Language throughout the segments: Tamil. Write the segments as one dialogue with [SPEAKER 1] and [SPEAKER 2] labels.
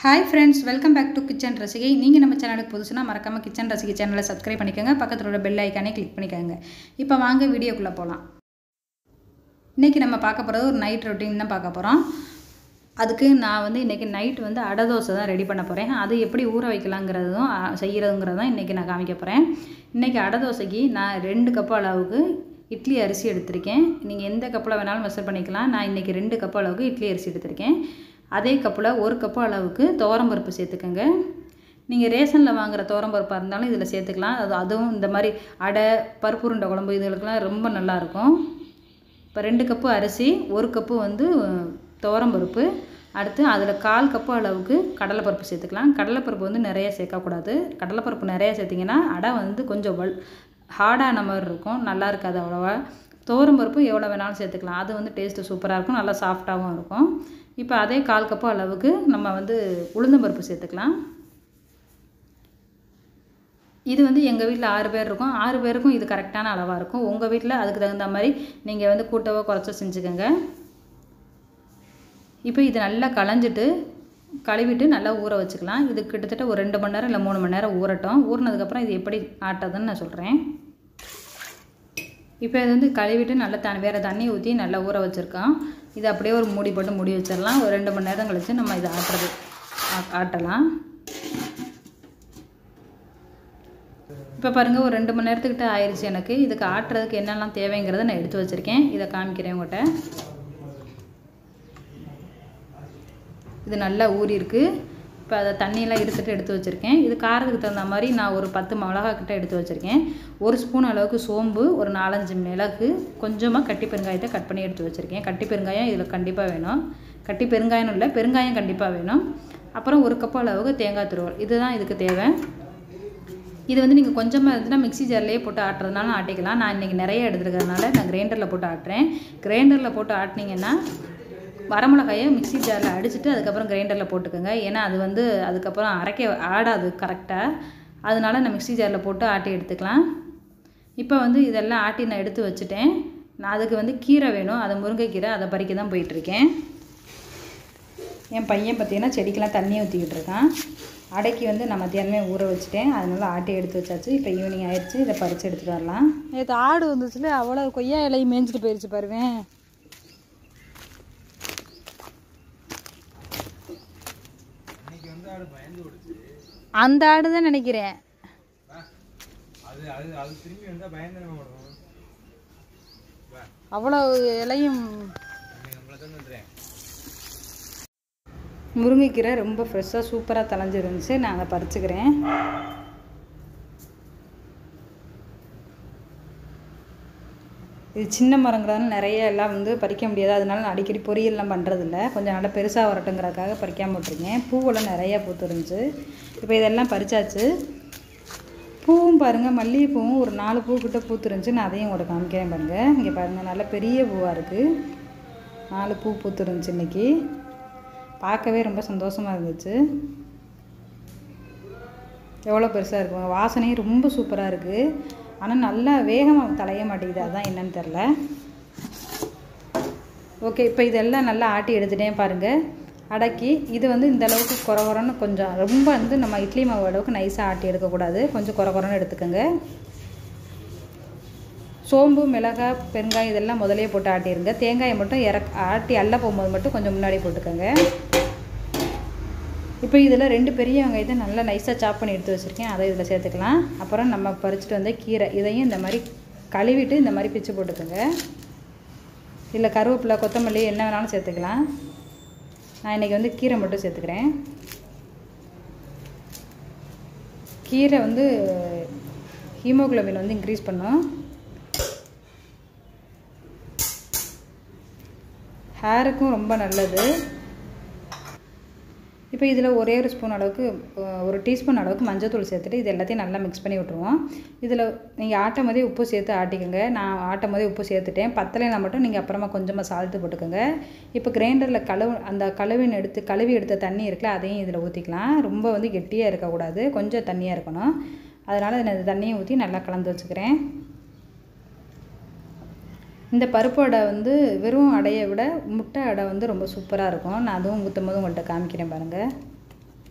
[SPEAKER 1] hi friends welcome back to kitchen ரசிகை நீங்கள் நம்ம சேனலுக்கு புதுசுனா மறக்காமல் கிச்சன் ரசிகை சேனலை சப்ஸ்கிரைப் பண்ணிக்கோங்க பக்கத்தில் உள்ள பெல் ஐக்கானே கிளிக் பண்ணிக்கோங்க இப்போ வாங்க வீடியோக்குள்ளே போகலாம் இன்றைக்கி நம்ம பார்க்க போகிறது ஒரு நைட் ரொட்டீன் தான் பார்க்க போகிறோம் அதுக்கு நான் வந்து இன்றைக்கி நைட் வந்து அடை தோசை தான் ரெடி பண்ண போகிறேன் அது எப்படி ஊற வைக்கலாங்கிறதும் அ, செய்கிறதுங்கிறதும் இன்றைக்கி நான் காமிக்க போகிறேன் இன்றைக்கி அடை தோசைக்கு நான் ரெண்டு கப் அளவுக்கு இட்லி அரிசி எடுத்திருக்கேன் நீங்கள் எந்த கப்பில் வேணாலும் மெஷர் பண்ணிக்கலாம் நான் இன்றைக்கி ரெண்டு கப் அளவுக்கு இட்லி அரிசி எடுத்திருக்கேன் அதே கப்பில் ஒரு கப்பு அளவுக்கு துவரம்பருப்பு சேர்த்துக்கோங்க நீங்கள் ரேஷனில் வாங்குற துவரம்பருப்பாக இருந்தாலும் இதில் சேர்த்துக்கலாம் அது அதுவும் இந்த மாதிரி அடை பருப்பு உருண்டை குழம்பு இதுகளுக்கெல்லாம் ரொம்ப நல்லாயிருக்கும் இப்போ ரெண்டு கப்பு அரிசி ஒரு கப்பு வந்து துவரம்பருப்பு அடுத்து அதில் கால் கப்பு அளவுக்கு கடலைப்பருப்பு சேர்த்துக்கலாம் கடலைப்பருப்பு வந்து நிறைய சேர்க்கக்கூடாது கடலைப்பருப்பு நிறைய சேர்த்திங்கன்னா அடை வந்து கொஞ்சம் வல் ஹார்டான மாதிரி இருக்கும் நல்லா இருக்காது அவ்வளோவா துவரம்பருப்பு எவ்வளோ வேணாலும் சேர்த்துக்கலாம் அது வந்து டேஸ்ட்டு சூப்பராக இருக்கும் நல்லா சாஃப்டாகவும் இருக்கும் இப்போ அதே கால் கப்பு அளவுக்கு நம்ம வந்து உளுந்தம்பருப்பு சேர்த்துக்கலாம் இது வந்து எங்கள் வீட்டில் ஆறு பேர் இருக்கும் ஆறு பேருக்கும் இது கரெக்டான அளவாக இருக்கும் உங்கள் வீட்டில் அதுக்கு தகுந்த மாதிரி நீங்கள் வந்து கூட்டவோ குறைச்சோ செஞ்சுக்கோங்க இப்போ இது நல்லா களைஞ்சிட்டு கழுவிட்டு நல்லா ஊற வச்சுக்கலாம் இது கிட்டத்தட்ட ஒரு ரெண்டு மணி நேரம் இல்லை மூணு மணி நேரம் ஊறட்டும் ஊறினதுக்கப்புறம் இது எப்படி ஆட்டதுன்னு நான் சொல்கிறேன் இப்போ இது வந்து கழுவிட்டு நல்லா தண்ணி வேறு தண்ணி ஊற்றி நல்லா ஊற வச்சுருக்கோம் இது அப்படியே ஒரு மூடி போட்டு மூடி வச்சிடலாம் ஒரு ரெண்டு மணி நேரம் கழித்து நம்ம இதை ஆட்டுறது ஆ- ஆட்டலாம் இப்போ பாருங்கள் ஒரு ரெண்டு மணி நேரத்துக்கிட்ட ஆயிடுச்சு எனக்கு இதுக்கு ஆட்டுறதுக்கு என்னெல்லாம் தேவைங்கிறத நான் எடுத்து வச்சுருக்கேன் இதை காமிக்கிறேன் உங்கள்கிட்ட இது நல்லா ஊறி இருக்கு இப்போ அதை தண்ணியெல்லாம் இருத்துட்டு எடுத்து வச்சுருக்கேன் இது காரத்துக்கு தகுந்த மாதிரி நான் ஒரு பத்து மிளகா கிட்ட எடுத்து வச்சுருக்கேன் ஒரு ஸ்பூன் அளவுக்கு சோம்பு ஒரு நாலஞ்சு மிளகு கொஞ்சமாக கட்டி பெருங்காயத்தை கட் பண்ணி எடுத்து வச்சுருக்கேன் கட்டி பெருங்காயம் இதில் கண்டிப்பாக வேணும் கட்டி பெருங்காயம் இல்லை பெருங்காயம் கண்டிப்பாக வேணும் அப்புறம் ஒரு கப் அளவுக்கு தேங்காய் துருவல் இதுதான் இதுக்கு தேவை இது வந்து நீங்கள் கொஞ்சமாக இருந்துச்சுன்னா மிக்ஸி ஜார்லேயே போட்டு ஆட்டுறதுனால ஆட்டிக்கலாம் நான் இன்றைக்கி நிறைய எடுத்துருக்கறதுனால நான் கிரைண்டரில் போட்டு ஆட்டுறேன் கிரைண்டரில் போட்டு ஆட்டினீங்கன்னா வரமிளகாயை மிக்ஸி ஜாரில் அடிச்சுட்டு அதுக்கப்புறம் கிரைண்டரில் போட்டுக்கோங்க ஏன்னா அது வந்து அதுக்கப்புறம் அரைக்க ஆடாது கரெக்டாக அதனால நான் மிக்ஸி ஜாரில் போட்டு ஆட்டி எடுத்துக்கலாம் இப்போ வந்து இதெல்லாம் ஆட்டி நான் எடுத்து வச்சுட்டேன் நான் அதுக்கு வந்து கீரை வேணும் அதை முருங்கைக்கீரை அதை பறிக்க தான் போயிட்டுருக்கேன் என் பையன் பார்த்தீங்கன்னா செடிக்கெல்லாம் தண்ணி ஊற்றிக்கிட்டு இருக்கான் அடைக்கி வந்து நான் மத்தியானமே ஊற வச்சுட்டேன் அதனால ஆட்டி எடுத்து வச்சாச்சு இப்போ ஈவினிங் ஆயிடுச்சு இதை பறித்து எடுத்துகிட்டு வரலாம்
[SPEAKER 2] நேற்று ஆடு வந்துச்சுல அவ்வளோ கொய்யா இலையும் மேய்ஞ்சிட்டு போயிடுச்சு பாருவேன் அந்த ஆடு தான் நினைக்கிறேன்
[SPEAKER 3] அது அது அது திரும்பி வந்தா பயங்கரமா வரும்
[SPEAKER 2] அவ்வளோ இலையும்
[SPEAKER 3] நம்மள தான் சொல்றேன்
[SPEAKER 1] முருங்கைக்கீரை ரொம்ப ஃப்ரெஷ்ஷாக சூப்பராக தளைஞ்சிருந்துச்சு நான் அதை பறிச்சுக்கிறேன் இது சின்ன மரங்கிறதுனால நிறைய எல்லாம் வந்து பறிக்க முடியாது அதனால நான் அடிக்கடி பொரியல்லாம் பண்ணுறதில்ல கொஞ்சம் நல்லா பெருசாக வரட்டுங்கிறதுக்காக பறிக்காம விட்ருக்கேன் பூவெல்லாம் நிறையா பூத்துருந்துச்சு இப்போ இதெல்லாம் பறிச்சாச்சு பூவும் பாருங்கள் மல்லிகைப்பூவும் ஒரு நாலு பூ கிட்ட பூத்துருந்துச்சு நான் அதையும் உங்கள்கிட்ட காமிக்கிறேன் பாருங்கள் இங்கே பாருங்கள் நல்ல பெரிய பூவாக இருக்குது நாலு பூ பூத்துருந்துச்சு இன்னைக்கு பார்க்கவே ரொம்ப சந்தோஷமாக இருந்துச்சு எவ்வளோ பெருசாக இருக்குங்க வாசனையும் ரொம்ப சூப்பராக இருக்குது ஆனால் நல்லா வேகமாக தலைய மாட்டேங்குது அதான் என்னன்னு தெரில ஓகே இப்போ இதெல்லாம் நல்லா ஆட்டி எடுத்துட்டேன் பாருங்கள் அடக்கி இது வந்து இந்த அளவுக்கு குறை குறைன்னு கொஞ்சம் ரொம்ப வந்து நம்ம இட்லி மாவு அளவுக்கு நைஸாக ஆட்டி எடுக்கக்கூடாது கொஞ்சம் குறை குறைன்னு எடுத்துக்கோங்க சோம்பு மிளகாய் பெருங்காயம் இதெல்லாம் முதலே போட்டு ஆட்டிடுங்க தேங்காயை மட்டும் இறக் ஆட்டி அள்ள போகும்போது மட்டும் கொஞ்சம் முன்னாடி போட்டுக்கோங்க இப்போ இதில் ரெண்டு பெரிய வெங்காயத்தை நல்லா நைஸாக சாப் பண்ணி எடுத்து வச்சுருக்கேன் அதை இதில் சேர்த்துக்கலாம் அப்புறம் நம்ம பறிச்சுட்டு வந்த கீரை இதையும் இந்த மாதிரி கழுவிட்டு இந்த மாதிரி பிச்சு போட்டுக்கோங்க இல்லை கருவேப்பிலை கொத்தமல்லி என்ன வேணாலும் சேர்த்துக்கலாம் நான் இன்றைக்கி வந்து கீரை மட்டும் சேர்த்துக்கிறேன் கீரை வந்து ஹீமோகுளோபின் வந்து இன்க்ரீஸ் பண்ணும் ஹேருக்கும் ரொம்ப நல்லது இப்போ இதில் ஒரே ஒரு ஸ்பூன் அளவுக்கு அஹ், ஒரு டீஸ்பூன் அளவுக்கு மஞ்சள்தூள் சேர்த்துட்டு இது எல்லாத்தையும் நல்லா மிக்ஸ் பண்ணி விட்ருவோம் இதில் நீங்கள் ஆட்டும் போதே உப்பு சேர்த்து ஆட்டிக்கோங்க நான் ஆட்டும் போதே உப்பு சேர்த்துட்டேன் பத்தலைனா மட்டும் நீங்கள் அப்புறமா கொஞ்சமாக சால்ட்டு போட்டுக்கோங்க இப்போ கிரைண்டரில் கழுவு அந்த கழுவின் எடுத்து கழுவி எடுத்த தண்ணி இருக்குல்ல அதையும் இதில் ஊற்றிக்கலாம் ரொம்ப வந்து கெட்டியாக இருக்கக்கூடாது கொஞ்சம் தண்ணியாக இருக்கணும் அதனால் நான் இந்த தண்ணியை ஊற்றி நல்லா கலந்து வச்சுக்கிறேன் இந்த பருப்பு அடை வந்து வெறும் அடையை விட முட்டை அடை வந்து ரொம்ப சூப்பராக இருக்கும் நான் அதுவும் ஊற்றும் போது உங்கள்கிட்ட காமிக்கிறேன் பாருங்கள்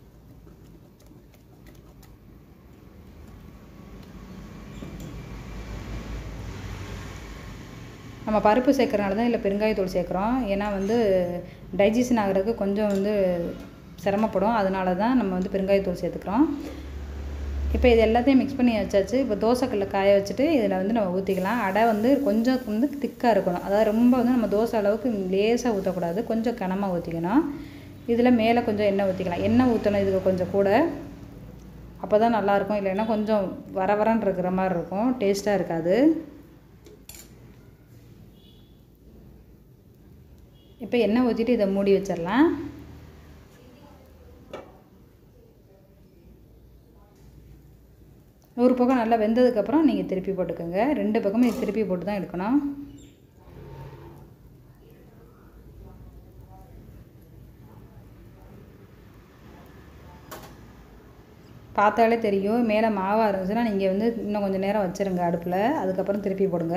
[SPEAKER 1] நம்ம பருப்பு சேர்க்கறனால தான் இல்லை பெருங்காயத்தூள் சேர்க்குறோம் ஏன்னா வந்து டைஜஷன் ஆகிறதுக்கு கொஞ்சம் வந்து சிரமப்படும் அதனால தான் நம்ம வந்து பெருங்காயத்தூள் சேர்த்துக்கிறோம் இப்போ இது எல்லாத்தையும் மிக்ஸ் பண்ணி வச்சாச்சு இப்போ தோசைக்கல்ல காய வச்சுட்டு இதில் வந்து நம்ம ஊற்றிக்கலாம் அடை வந்து கொஞ்சம் வந்து திக்காக இருக்கணும் அதாவது ரொம்ப வந்து நம்ம தோசை அளவுக்கு லேசாக ஊற்றக்கூடாது கொஞ்சம் கனமாக ஊற்றிக்கணும் இதில் மேலே கொஞ்சம் எண்ணெய் ஊற்றிக்கலாம் எண்ணெய் ஊற்றணும் இதுக்கு கொஞ்சம் கூட அப்போ தான் நல்லாயிருக்கும் இல்லைன்னா கொஞ்சம் வர வரன்னு இருக்கிற மாதிரி இருக்கும் டேஸ்ட்டாக இருக்காது இப்போ எண்ணெய் ஊற்றிட்டு இதை மூடி வச்சிடலாம் ஒரு பக்கம் நல்லா வெந்ததுக்கப்புறம் நீங்கள் திருப்பி போட்டுக்கோங்க ரெண்டு பக்கமும் இது திருப்பி போட்டு தான் எடுக்கணும் பார்த்தாலே தெரியும் மேலே மாவாக இருந்துச்சுன்னா நீங்கள் வந்து இன்னும் கொஞ்சம் நேரம் வச்சுருங்க அடுப்பில் அதுக்கப்புறம் திருப்பி போடுங்க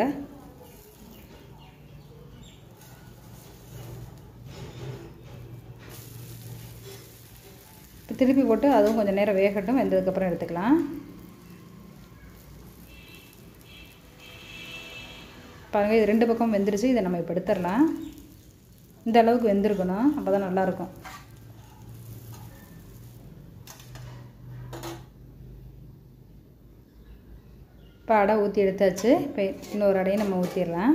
[SPEAKER 1] இப்போ திருப்பி போட்டு அதுவும் கொஞ்சம் நேரம் வேகட்டும் வெந்ததுக்கப்புறம் எடுத்துக்கலாம் பாருங்கள் இது ரெண்டு பக்கம் வெந்துருச்சு இதை நம்ம இப்போ எடுத்துடலாம் இந்த அளவுக்கு வெந்திருக்கணும் அப்போ தான் நல்லாயிருக்கும் இப்போ அடை ஊற்றி எடுத்தாச்சு இப்போ இன்னொரு அடையை நம்ம ஊற்றிடலாம்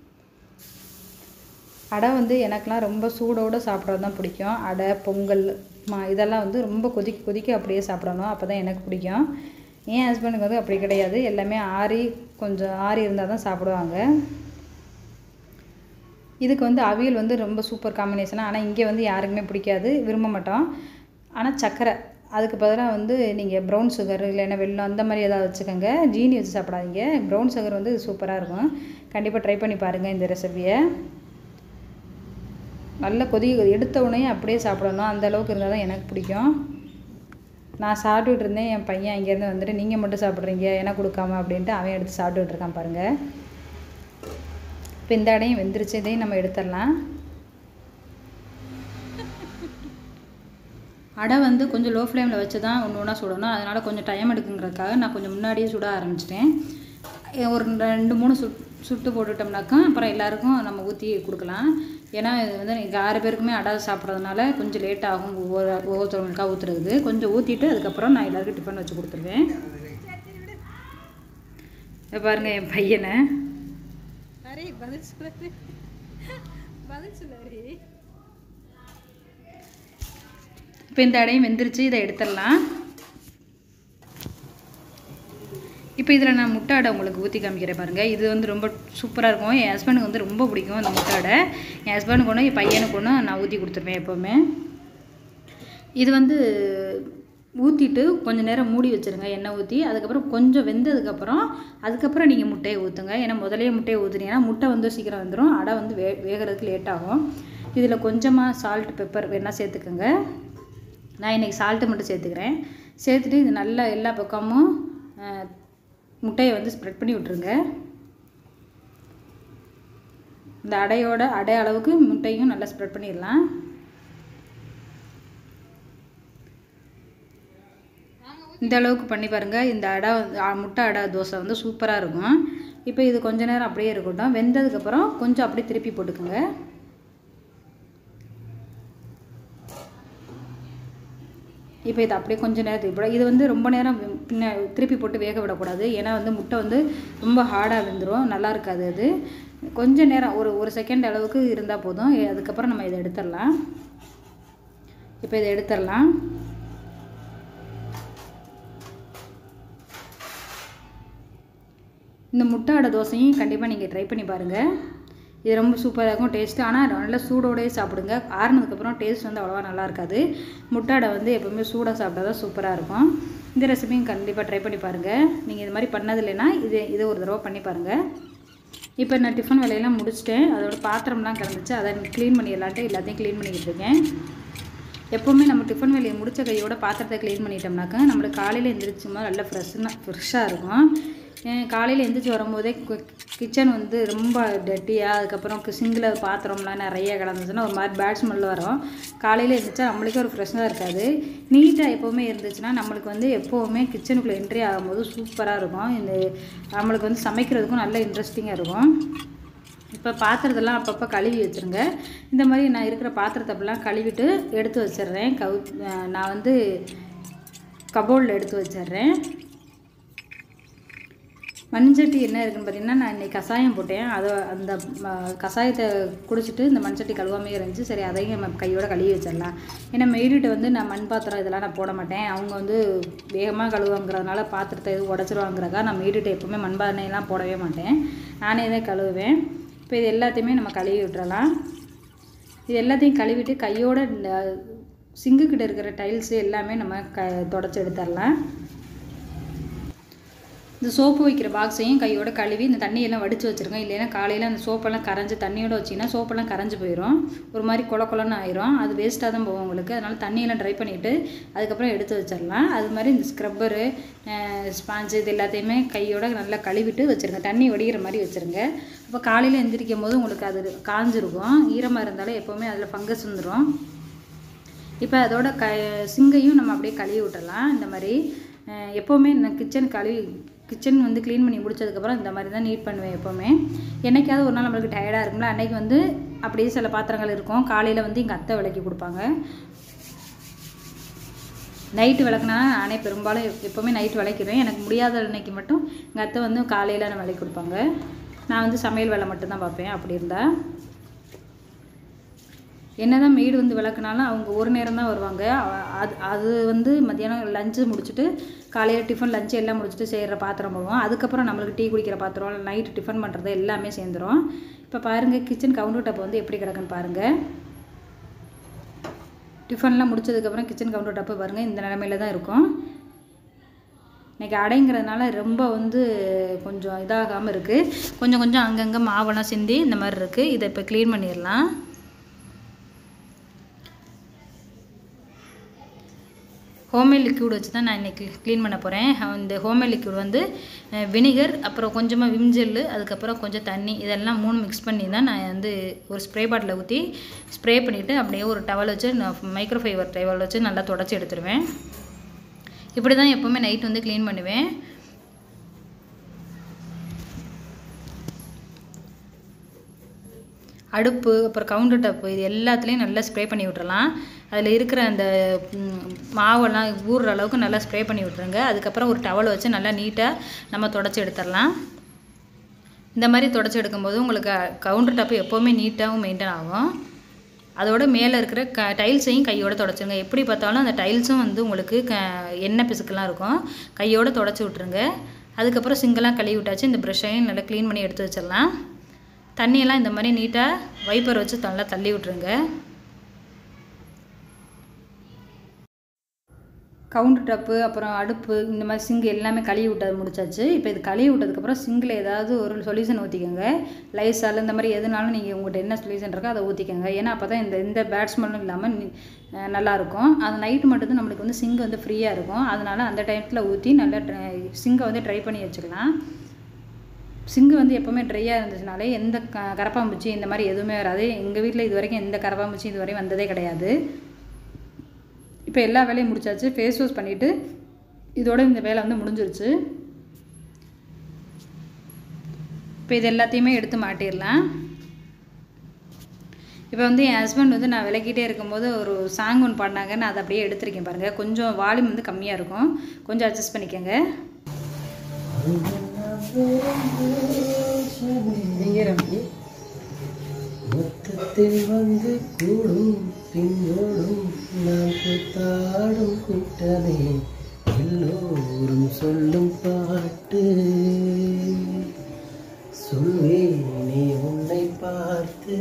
[SPEAKER 1] அடை வந்து எனக்கெலாம் ரொம்ப சூடோடு சாப்பிட்றது தான் பிடிக்கும் அடை பொங்கல் மா இதெல்லாம் வந்து ரொம்ப கொதிக்க கொதிக்க அப்படியே சாப்பிடணும் அப்போ தான் எனக்கு பிடிக்கும் என் ஹஸ்பண்டுக்கு வந்து அப்படி கிடையாது எல்லாமே ஆறி கொஞ்சம் ஆறி இருந்தால் தான் சாப்பிடுவாங்க இதுக்கு வந்து அவியல் வந்து ரொம்ப சூப்பர் காம்பினேஷனாக ஆனால் இங்கே வந்து யாருக்குமே பிடிக்காது விரும்ப மாட்டோம் ஆனால் சர்க்கரை அதுக்கு பதிலாக வந்து நீங்கள் ப்ரௌன் சுகர் இல்லைன்னா வெல்லம் அந்த மாதிரி ஏதாவது வச்சுக்கோங்க ஜீனி வச்சு சாப்பிடாதீங்க ப்ரௌன் சுகர் வந்து சூப்பராக இருக்கும் கண்டிப்பாக ட்ரை பண்ணி பாருங்கள் இந்த ரெசிபியை நல்ல கொதி எடுத்த உடனே அப்படியே சாப்பிடணும் அந்த அளவுக்கு இருந்தால் தான் எனக்கு பிடிக்கும் நான் சாப்பிட்டுட்டு இருந்தேன் என் பையன் இங்கேருந்து வந்துட்டு நீங்கள் மட்டும் சாப்பிட்றீங்க எனக்கு கொடுக்காம அப்படின்ட்டு அவன் எடுத்து சாப்பிட்டுட்டு இருக்கான் பாருங்கள் இப்போ இந்த அடையும் வெந்துருச்சு இதையும் நம்ம எடுத்துடலாம் அடை வந்து கொஞ்சம் லோ ஃப்ளேமில் வச்சு தான் ஒன்று ஒன்றா சுடணும் அதனால் கொஞ்சம் டைம் எடுக்குங்கிறதுக்காக நான் கொஞ்சம் முன்னாடியே சுட ஆரம்பிச்சிட்டேன் ஒரு ரெண்டு மூணு சுட் சுட்டு போட்டுட்டோம்னாக்கா அப்புறம் எல்லாருக்கும் நம்ம ஊற்றி கொடுக்கலாம் ஏன்னா இது வந்து எங்கள் ஆறு பேருக்குமே அடை சாப்பிட்றதுனால கொஞ்சம் லேட் ஆகும் ஒவ்வொரு ஒவ்வொருத்தவங்களுக்கா ஊற்றுறதுக்கு கொஞ்சம் ஊற்றிட்டு அதுக்கப்புறம் நான் எல்லாருக்கும் டிஃபன் வச்சு கொடுத்துருவேன் இப்போ பாருங்கள் என் பையனை
[SPEAKER 2] அரே பதில் சொல்லு பதில் சொல்லு அரே
[SPEAKER 1] இப்போ இந்த அடையும் வெந்துருச்சு இதை எடுத்துடலாம் இப்போ இதில் நான் முட்டை அடை உங்களுக்கு ஊற்றி காமிக்கிறேன் பாருங்கள் இது வந்து ரொம்ப சூப்பராக இருக்கும் என் ஹஸ்பண்டுக்கு வந்து ரொம்ப பிடிக்கும் இந்த முட்டை அடை என் ஹஸ்பண்டுக்கு ஒன்று என் பையனுக்கு ஒன்று நான் ஊற்றி கொடுத்துருவேன் எப்போவுமே இது வந்து ஊற்றிட்டு கொஞ்சம் நேரம் மூடி வச்சுருங்க எண்ணெய் ஊற்றி அதுக்கப்புறம் கொஞ்சம் வெந்ததுக்கப்புறம் அதுக்கப்புறம் நீங்கள் முட்டையை ஊற்றுங்க ஏன்னா முதலையே முட்டையை ஊற்றுனீங்கன்னா முட்டை வந்து சீக்கிரம் வந்துடும் அடை வந்து வே வேகிறதுக்கு லேட் ஆகும் இதில் கொஞ்சமாக சால்ட் பெப்பர் வேணால் சேர்த்துக்கோங்க நான் இன்றைக்கி சால்ட்டு மட்டும் சேர்த்துக்கிறேன் சேர்த்துட்டு இது நல்லா எல்லா பக்கமும் அஹ், முட்டையை வந்து ஸ்ப்ரெட் பண்ணி விட்ருங்க இந்த அடையோட அடை அளவுக்கு முட்டையும் நல்லா ஸ்ப்ரெட் பண்ணிடலாம் இந்த அளவுக்கு பண்ணி பாருங்கள் இந்த அடை வந்து- ஆ, முட்டை அடை தோசை வந்து சூப்பராக இருக்கும் இப்போ இது கொஞ்ச நேரம் அப்படியே இருக்கட்டும் வெந்ததுக்கப்புறம் கொஞ்சம் அப்படியே திருப்பி போட்டுக்கோங்க இப்போ இது அப்படியே கொஞ்சம் நேரம் திருப்பி இது வந்து ரொம்ப நேரம் வி- பின்ன திருப்பி போட்டு வேக விடக்கூடாது ஏன்னா வந்து முட்டை வந்து ரொம்ப ஹார்டாக வெந்துடும் நல்லா இருக்காது அது கொஞ்ச நேரம் ஒரு ஒரு செகண்ட் அளவுக்கு இருந்தால் போதும் எ- அதுக்கப்புறம் நம்ம இதை எடுத்துடலாம் இப்போ இதை எடுத்துடலாம் இந்த முட்டை அடை தோசையும் கண்டிப்பாக நீங்கள் ட்ரை பண்ணி பாருங்கள் இது ரொம்ப சூப்பராக இருக்கும் டேஸ்ட்டு ஆனால் நல்லா சூடோடயே சாப்பிடுங்க ஆறுனதுக்கப்புறம் டேஸ்ட் வந்து அவ்வளோவா நல்லா இருக்காது முட்டை அடை வந்து எப்போவுமே சூடாக சாப்பிட்டா தான் சூப்பராக இருக்கும் இந்த ரெசிபியும் கண்டிப்பாக ட்ரை பண்ணி பாருங்கள் நீங்கள் இது மாதிரி பண்ணது இல்லைன்னா இது இது ஒரு தடவை பண்ணி பாருங்கள் இப்போ நான் டிஃபன் வேலையெல்லாம் முடிச்சிட்டேன் அதோட பாத்திரம்லாம் கிடந்துச்சு அதை க்ளீன் பண்ணிடலான்ட்டு எல்லாத்தையும் க்ளீன் பண்ணிக்கிட்டு இருக்கேன் எப்போவுமே நம்ம டிஃபன் வேலையை முடிச்ச கையோட பாத்திரத்தை க்ளீன் பண்ணிட்டோம்னாக்கா நம்மளுக்கு காலையில் எந்திரிச்சுமா நல்லா ஃப்ரெஷ்ஷாக ஃப்ரெஷ்ஷாக இருக்கும் அஹ் காலையில் எந்திரிச்சு வரும்போதே கிச்சன் வந்து ரொம்ப டெட்டியாக அதுக்கப்புறம் சிங்கில் பாத்திரம்லாம் நிறைய கிடந்துச்சுன்னா ஒரு மாதிரி பேட் ஸ்மெல் வரும் காலையில் எழுந்திரிச்சா நம்மளுக்கே ஒரு ஃப்ரெஷ்ஷாக இருக்காது நீட்டாக எப்போவுமே இருந்துச்சுன்னா நம்மளுக்கு வந்து எப்போவுமே கிச்சனுக்குள்ளே என்ட்ரி ஆகும்போது சூப்பராக இருக்கும் இந்த நம்மளுக்கு வந்து சமைக்கிறதுக்கும் நல்ல இன்ட்ரெஸ்டிங்காக இருக்கும் இப்போ பாத்திரத்தெல்லாம் அப்பப்போ கழுவி வச்சுருங்க இந்த மாதிரி நான் இருக்கிற பாத்திரத்தை அப்படிலாம் கழுவிட்டு எடுத்து வச்சிடுறேன் கவு அஹ் நான் வந்து கபோர்டில் எடுத்து வச்சிடுறேன் மண்சட்டி என்ன இருக்குன்னு பார்த்தீங்கன்னா நான் இன்னைக்கு கஷாயம் போட்டேன் அதை அந்த ம, கஷாயத்தை குடிச்சிட்டு இந்த மண்சட்டி கழுவாமே இருந்துச்சு சரி அதையும் நம்ம கையோட கழுவி வச்சிடலாம் ஏன்னா மெய்டிட்டு வந்து நான் மண் பாத்திரம் இதெல்லாம் நான் போட மாட்டேன் அவங்க வந்து வேகமாக கழுவாங்கிறதுனால பாத்திரத்தை எதுவும் உடச்சிருவாங்கிறக்கா நான் மெய்டிட்டு எப்போவுமே மண்பானையெல்லாம் போடவே மாட்டேன் நானே தான் கழுவுவேன் இப்போ இது எல்லாத்தையுமே நம்ம கழுவி விட்டுறலாம் இது எல்லாத்தையும் கழுவிட்டு கையோட இந்த சிங்கு கிட்ட இருக்கிற டைல்ஸு எல்லாமே நம்ம க தொடச்சி எடுத்துடலாம் இந்த சோப்பு வைக்கிற பாக்ஸையும் கையோட கழுவி இந்த தண்ணியெல்லாம் வடித்து வச்சுருக்கோம் இல்லைன்னா காலையில் அந்த சோப்பெல்லாம் கரைஞ்சி தண்ணியோட வச்சிங்கன்னா சோப்பெல்லாம் கரைஞ்சி போயிடும் ஒரு மாதிரி கொல கொலன்னு ஆயிரும் அது வேஸ்ட்டாக தான் போகும் உங்களுக்கு அதனால் தண்ணியெல்லாம் ட்ரை பண்ணிவிட்டு அதுக்கப்புறம் எடுத்து வச்சிடலாம் அது மாதிரி இந்த ஸ்க்ரப்பரு ஸ்பாஞ்சு இது எல்லாத்தையுமே கையோட நல்லா கழுவிட்டு வச்சுருங்க தண்ணி வடிகிற மாதிரி வச்சுருங்க அப்போ காலையில் எந்திரிக்கும் போது உங்களுக்கு அது காஞ்சிருக்கும் ஈரமாக இருந்தாலும் எப்போவுமே அதில் ஃபங்கஸ் வந்துடும் இப்போ அதோட க சிங்கையும் நம்ம அப்படியே கழுவி விட்டுறலாம் இந்த மாதிரி அஹ் எப்போவுமே நான் கிச்சன் கழுவி கிச்சன் வந்து க்ளீன் பண்ணி முடிச்சதுக்கப்புறம் இந்த மாதிரி தான் நீட் பண்ணுவேன் எப்போவுமே என்னைக்காவது ஒரு நாள் நம்மளுக்கு டயர்டாக இருக்கும்ல அன்னைக்கு வந்து அப்படியே சில பாத்திரங்கள் இருக்கும் காலையில் வந்து எங்கள் அத்தை விளக்கி கொடுப்பாங்க நைட்டு விளக்குனா நானே பெரும்பாலும் எப்- எப்போவுமே நைட் விளக்கிடுவேன் எனக்கு முடியாத அன்னைக்கு மட்டும் எங்கள் அத்தை வந்து காலையில் நான் விளக்கி கொடுப்பாங்க நான் வந்து சமையல் வேலை மட்டும்தான் பார்ப்பேன் அப்படி இருந்தால் என்னதான் மெய்டு வந்து விளக்குனாலும் அவங்க ஒரு நேரம் தான் வருவாங்க அவ- அது அது வந்து மத்தியானம் லஞ்சு முடிச்சுட்டு காலையில் டிஃபன் லஞ்சு எல்லாம் முடிச்சுட்டு செய்கிற பாத்திரம் போடுவோம் அதுக்கப்புறம் நம்மளுக்கு டீ குடிக்கிற பாத்திரம் நைட்டு டிஃபன் பண்ணுறது எல்லாமே சேர்ந்துரும் இப்போ பாருங்கள் கிச்சன் கவுண்டர் டாப் வந்து எப்படி கிடக்குன்னு பாருங்கள் டிஃபன்லாம் முடிச்சதுக்கப்புறம் கிச்சன் கவுண்டர் டாப்பு பாருங்கள் இந்த நிலமையில தான் இருக்கும் இன்றைக்கி அடைங்கிறதுனால ரொம்ப வந்து கொஞ்சம் இதாகாமல் இருக்குது கொஞ்சம் கொஞ்சம் அங்கங்கே மாவெல்லாம் சிந்தி இந்த மாதிரி இருக்குது இதை இப்போ க்ளீன் பண்ணிடலாம் ஹோம்மேட் லிக்யூட் வச்சு தான் நான் இன்றைக்கி க்ளீன் பண்ண போகிறேன் இந்த ஹோம்மேட் லிக்யூட் வந்து வினிகர் அப்புறம் கொஞ்சமாக விம் ஜெல்லு அதுக்கப்புறம் கொஞ்சம் தண்ணி இதெல்லாம் மூணு மிக்ஸ் பண்ணி தான் நான் வந்து ஒரு ஸ்ப்ரே பாட்டில் ஊற்றி ஸ்ப்ரே பண்ணிவிட்டு அப்படியே ஒரு டவல் வச்சு நான் மைக்ரோஃபைபர் டவல் வச்சு நல்லா தொடச்சி எடுத்துருவேன் இப்படி தான் எப்போவுமே நைட் வந்து க்ளீன் பண்ணுவேன் அடுப்பு அப்புறம் கவுண்டர் டாப்பு இது எல்லாத்துலேயும் நல்லா ஸ்ப்ரே பண்ணி விட்டுறலாம் அதில் இருக்கிற அந்த ம், மாவெல்லாம் ஊறுற அளவுக்கு நல்லா ஸ்ப்ரே பண்ணி விட்டுருங்க அதுக்கப்புறம் ஒரு டவல் வச்சு நல்லா நீட்டாக நம்ம தொடச்சி எடுத்துடலாம் இந்த மாதிரி தொடச்சி எடுக்கும்போது உங்களுக்கு கவுண்டர் டாப்பு எப்போவுமே நீட்டாகவும் மெயின்டைன் ஆகும் அதோட மேலே இருக்கிற க டைல்ஸையும் கையோட தொடச்சிருங்க எப்படி பார்த்தாலும் அந்த டைல்ஸும் வந்து உங்களுக்கு க எண்ணெய் பிசுக்கெல்லாம் இருக்கும் கையோட தொடச்சி விட்ருங்க அதுக்கப்புறம் சிங்கெல்லாம் கழுவி விட்டாச்சு இந்த ப்ரஷ்ஷையும் நல்லா க்ளீன் பண்ணி எடுத்து வச்சிடலாம் தண்ணியெல்லாம் இந்த மாதிரி நீட்டாக வைப்பர் வச்சு நல்லா தள்ளி விட்ருங்க கவுண்டர் டாப்பு அப்புறம் அடுப்பு இந்த மாதிரி சிங்க் எல்லாமே கழுவி விட்டது முடிச்சாச்சு இப்போ இது கழுவி விட்டதுக்கப்புறம் சிங்கில் ஏதாவது ஒரு சொல்யூஷன் ஊற்றிக்கோங்க லைசால் இந்த மாதிரி எதுனாலும் நீங்கள் உங்கள்கிட்ட என்ன சொல்யூஷன் இருக்கோ அதை ஊற்றிக்கோங்க ஏன்னா அப்போ தான் இந்த இந்த பேட் ஸ்மெல்லும் இல்லாமல் நி- அஹ் நல்லாயிருக்கும் அது நைட்டு மட்டும் தான் நம்மளுக்கு வந்து சிங்க் வந்து ஃப்ரீயாக இருக்கும் அதனால் அந்த டைத்தில் ஊற்றி நல்லா சிங்கை வந்து ட்ரை பண்ணி வச்சுக்கலாம் சிங்கு வந்து எப்போவுமே ட்ரையாக இருந்துச்சுனாலே எந்த க கரப்பாம்பூச்சி இந்த மாதிரி எதுவுமே வராது எங்கள் வீட்டில் இது வரைக்கும் எந்த கரப்பாம்பூச்சி இது வரையும் வந்ததே கிடையாது இப்போ எல்லா வேலையும் முடிச்சாச்சு ஃபேஸ் வாஷ் பண்ணிவிட்டு இதோட இந்த வேலை வந்து முடிஞ்சிருச்சு இப்போ இது எல்லாத்தையுமே எடுத்து மாட்டிடலாம் இப்போ வந்து என் ஹஸ்பண்ட் வந்து நான் விளக்கிட்டே இருக்கும்போது ஒரு சாங் ஒன்று பாடினாங்க நான் அதை அப்படியே எடுத்திருக்கேன் பாருங்கள் கொஞ்சம் வால்யூம் வந்து கம்மியாக இருக்கும் கொஞ்சம் அட்ஜஸ்ட் பண்ணிக்கோங்க
[SPEAKER 4] மொத்தத்தில் வந்து கூடும் பின்னோடும் நான் கூத்தாடும் கூட்டமே எல்லோரும் சொல்லும் பாட்டு சொல்வேனே உன்னை பார்த்து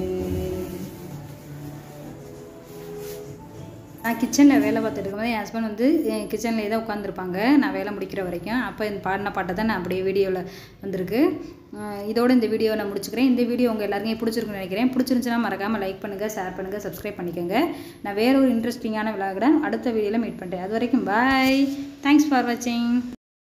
[SPEAKER 1] நான் கிச்சனில் வேலை பார்த்துட்டு இருக்கும்போது என் ஹஸ்பண்ட் வந்து கிச்சன்லேயே தான் உட்காந்துருப்பாங்க நான் வேலை முடிக்கிற வரைக்கும் அப்போ இந்த பாடின பாட்டை தான் நான் அப்படியே வீடியோவில் வந்திருக்கு அஹ் இதோட இந்த வீடியோ நான் முடிச்சுக்கிறேன் இந்த வீடியோ உங்கள் எல்லாருக்கும் பிடிச்சிருக்குன்னு நினைக்கிறேன் பிடிச்சிருந்துச்சுன்னா மறக்காமல் லைக் பண்ணுங்கள் ஷேர் பண்ணுங்கள் சப்ஸ்கிரைப் பண்ணிக்கோங்க நான் வேற ஒரு இன்ட்ரெஸ்டிங்கான விளாகுடன் அடுத்த வீடியோவில் மீட் பண்ணுறேன் அது வரைக்கும் பாய் தேங்க்ஸ் ஃபார் வாட்சிங்